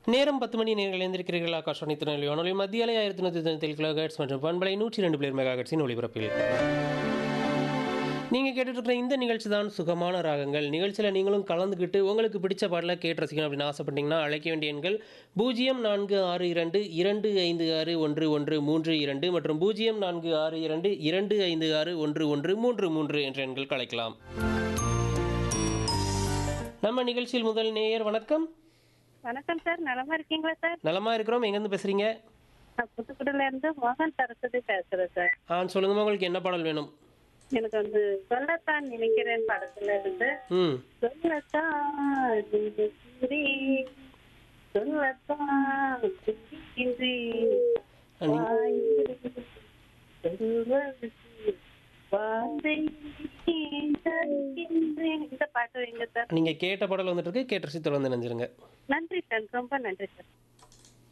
நேரம் பத்து மணி நேர்கள் எழுந்திருக்கிறீர்கள் ஆகாஷவாணி திருநெல்வேலி வானொலி மத்திய அலை ஆயிரத்தி நூற்றி தொண்ணூற்றி கிலோ ஹெர்ட்ஸ் மற்றும் பண்பலை நூற்றி ரெண்டு பிளேர் மெகா ஹெர்ட்ஸின் ஒளிபரப்பில் நீங்கள் கேட்டுட்டு இருக்கிற இந்த நிகழ்ச்சி தான் சுகமான ராகங்கள் நிகழ்ச்சியில் நீங்களும் கலந்துக்கிட்டு உங்களுக்கு பிடிச்ச பாடலை கேட்டு ரசிக்கணும் அப்படின்னு ஆசைப்பட்டீங்கன்னா அழைக்க வேண்டிய எண்கள் பூஜ்ஜியம் நான்கு ஆறு இரண்டு இரண்டு ஐந்து ஆறு ஒன்று ஒன்று மூன்று இரண்டு மற்றும் பூஜ்ஜியம் நான்கு ஆறு இரண்டு இரண்டு ஐந்து ஆறு ஒன்று ஒன்று மூன்று மூன்று என்ற எண்களுக்கு அழைக்கலாம் நம்ம நிகழ்ச்சியில் முதல் நேயர் வணக்கம் வணக்கம் சார் நலமா இருக்கீங்களா சார் நலமா இருக்கிறோம் எங்கேருந்து பேசுறீங்க நான் புதுக்குடில இருந்து மோகன் சரஸ்வதி பேசுறேன் சார் ஆ சொல்லுங்கம்மா உங்களுக்கு என்ன பாடல் வேணும் எனக்கு வந்து சொல்லத்தான் நினைக்கிறேன் படத்துல இருந்து ம் சொல்லத்தான் நினைக்கிறேன் சொல்லத்தான் துடிக்கின்றேன் நீ- வாயிலிருந்து சொல்வதற்கு வார்த்தை தருகின்றேன். இந்த பாட்டு வைங்க சார் நீங்க கேட்ட பாடல் வந்துட்டு இருக்கு கேட்டு ரசித்து தொடர்ந்து நினைஞ்சிருங்க நன்றி சார் ரொம்ப நன்றி சார்